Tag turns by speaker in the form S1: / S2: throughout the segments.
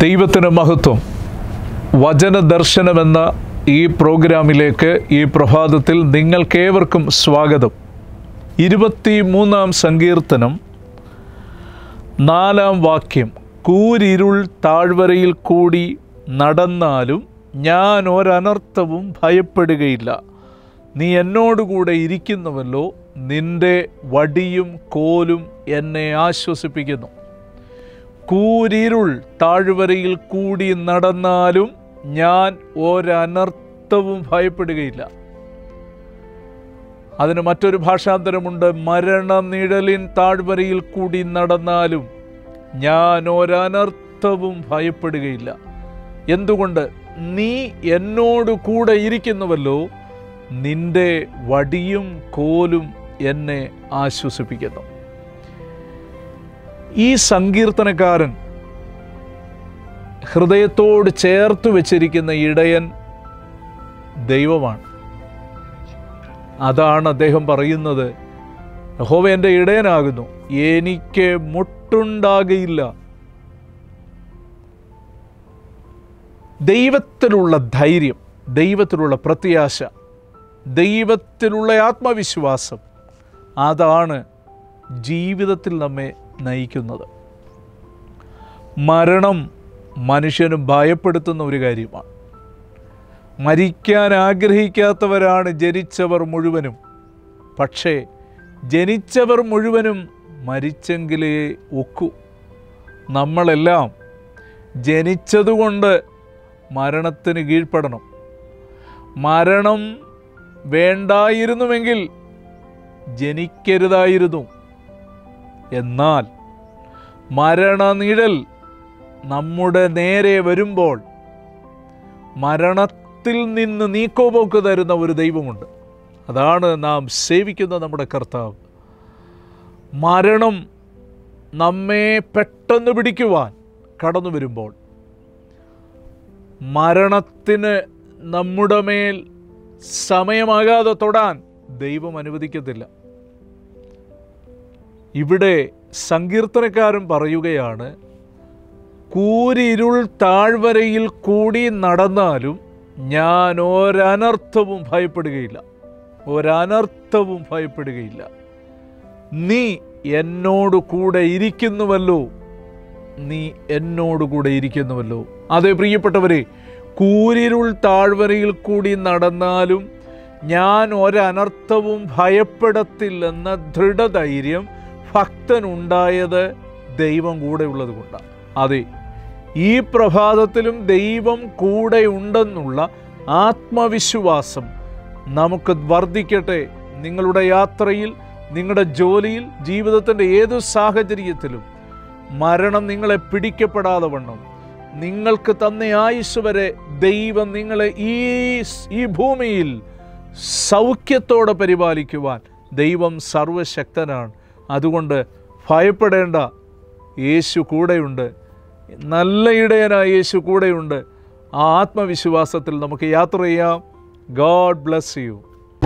S1: ദൈവത്തിന് മഹത്വം വചനദർശനമെന്ന ഈ പ്രോഗ്രാമിലേക്ക് ഈ പ്രഭാതത്തിൽ നിങ്ങൾക്കേവർക്കും സ്വാഗതം ഇരുപത്തി മൂന്നാം സങ്കീർത്തനം നാലാം വാക്യം കൂരിരുൾ താഴ്വരയിൽ കൂടി നടന്നാലും ഞാൻ ഒരനർത്ഥവും ഭയപ്പെടുകയില്ല നീ എന്നോടുകൂടെ ഇരിക്കുന്നുവല്ലോ നിന്റെ വടിയും കോലും എന്നെ ആശ്വസിപ്പിക്കുന്നു കൂരിരുൾ താഴ്വരയിൽ കൂടി നടന്നാലും ഞാൻ ഒരനർത്ഥവും ഭയപ്പെടുകയില്ല അതിന് മറ്റൊരു ഭാഷാന്തരമുണ്ട് മരണനിഴലിൻ താഴ്വരയിൽ കൂടി നടന്നാലും ഞാൻ ഒരനർത്ഥവും ഭയപ്പെടുകയില്ല എന്തുകൊണ്ട് നീ എന്നോട് കൂടെ ഇരിക്കുന്നുവല്ലോ നിന്റെ വടിയും കോലും എന്നെ ആശ്വസിപ്പിക്കുന്നു ഈ സങ്കീർത്തനക്കാരൻ ഹൃദയത്തോട് ചേർത്ത് വെച്ചിരിക്കുന്ന ഇടയൻ ദൈവമാണ് അതാണ് അദ്ദേഹം പറയുന്നത് യഹോവ എൻ്റെ ഇടയനാകുന്നു എനിക്ക് മുട്ടുണ്ടാകയില്ല ദൈവത്തിലുള്ള ധൈര്യം ദൈവത്തിലുള്ള പ്രത്യാശ ദൈവത്തിലുള്ള ആത്മവിശ്വാസം അതാണ് ജീവിതത്തിൽ നമ്മെ നയിക്കുന്നത് മരണം മനുഷ്യന് ഭയപ്പെടുത്തുന്ന ഒരു കാര്യമാണ് മരിക്കാൻ ആഗ്രഹിക്കാത്തവരാണ് ജനിച്ചവർ മുഴുവനും പക്ഷേ ജനിച്ചവർ മുഴുവനും മരിച്ചെങ്കിലേ ഒക്കൂ നമ്മളെല്ലാം ജനിച്ചതുകൊണ്ട് മരണത്തിന് കീഴ്പ്പെടണം മരണം വേണ്ടായിരുന്നുവെങ്കിൽ ജനിക്കരുതായിരുന്നു എന്നാൽ മരണനിഴൽ നമ്മുടെ നേരെ വരുമ്പോൾ മരണത്തിൽ നിന്ന് നീക്കോപോക്ക് തരുന്ന ഒരു ദൈവമുണ്ട് അതാണ് നാം സേവിക്കുന്ന നമ്മുടെ കർത്താവ് മരണം നമ്മെ പെട്ടെന്ന് പിടിക്കുവാൻ കടന്നു വരുമ്പോൾ മരണത്തിന് നമ്മുടെ മേൽ സമയമാകാതെ തൊടാൻ ദൈവം അനുവദിക്കത്തില്ല ഇവിടെ സങ്കീർത്തനക്കാരൻ പറയുകയാണ് കൂരിരുൾ താഴ്വരയിൽ കൂടി നടന്നാലും ഞാൻ ഒരനർത്ഥവും ഭയപ്പെടുകയില്ല ഒരനർത്ഥവും ഭയപ്പെടുകയില്ല നീ എന്നോട് കൂടെ ഇരിക്കുന്നുവല്ലോ നീ എന്നോട് കൂടെ ഇരിക്കുന്നുവല്ലോ അതെ പ്രിയപ്പെട്ടവരെ കൂരിരുൾ താഴ്വരയിൽ കൂടി നടന്നാലും ഞാൻ ഒരനർത്ഥവും ഭയപ്പെടത്തില്ലെന്ന ദൃഢധൈര്യം ഭക്തനുണ്ടായത് ദൈവം കൂടെ ഉള്ളത് കൊണ്ടാണ് അതെ ഈ പ്രഭാതത്തിലും ദൈവം കൂടെ ഉണ്ടെന്നുള്ള ആത്മവിശ്വാസം നമുക്ക് വർദ്ധിക്കട്ടെ നിങ്ങളുടെ യാത്രയിൽ നിങ്ങളുടെ ജോലിയിൽ ജീവിതത്തിൻ്റെ ഏതു സാഹചര്യത്തിലും മരണം നിങ്ങളെ പിടിക്കപ്പെടാതെ വണ്ണം നിങ്ങൾക്ക് തന്ന ആയുസ് വരെ ദൈവം നിങ്ങളെ ഈ ഈ ഭൂമിയിൽ സൗഖ്യത്തോടെ പരിപാലിക്കുവാൻ ദൈവം സർവശക്തനാണ് അതുകൊണ്ട് ഭയപ്പെടേണ്ട യേശു കൂടെയുണ്ട് നല്ല ഇടയനായ യേശു കൂടെയുണ്ട് ആ ആത്മവിശ്വാസത്തിൽ നമുക്ക് യാത്ര ചെയ്യാം ഗോഡ് ബ്ലസ് യു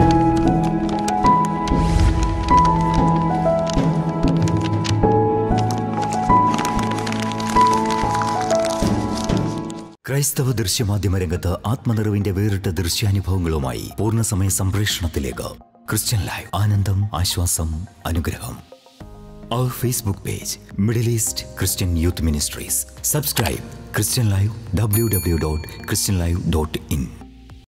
S2: ക്രൈസ്തവ ദൃശ്യമാധ്യമ രംഗത്ത് ആത്മനിറവിന്റെ വേറിട്ട ദൃശ്യാനുഭവങ്ങളുമായി പൂർണ്ണസമയ സംപ്രേഷണത്തിലേക്ക് ക്രിസ്ത്യൻ ലൈവ് ആനന്ദം ആശ്വാസം അനുഗ്രഹം അവർ Facebook page middle east Christian youth ministries subscribe Christian live W W dot Christian live dot in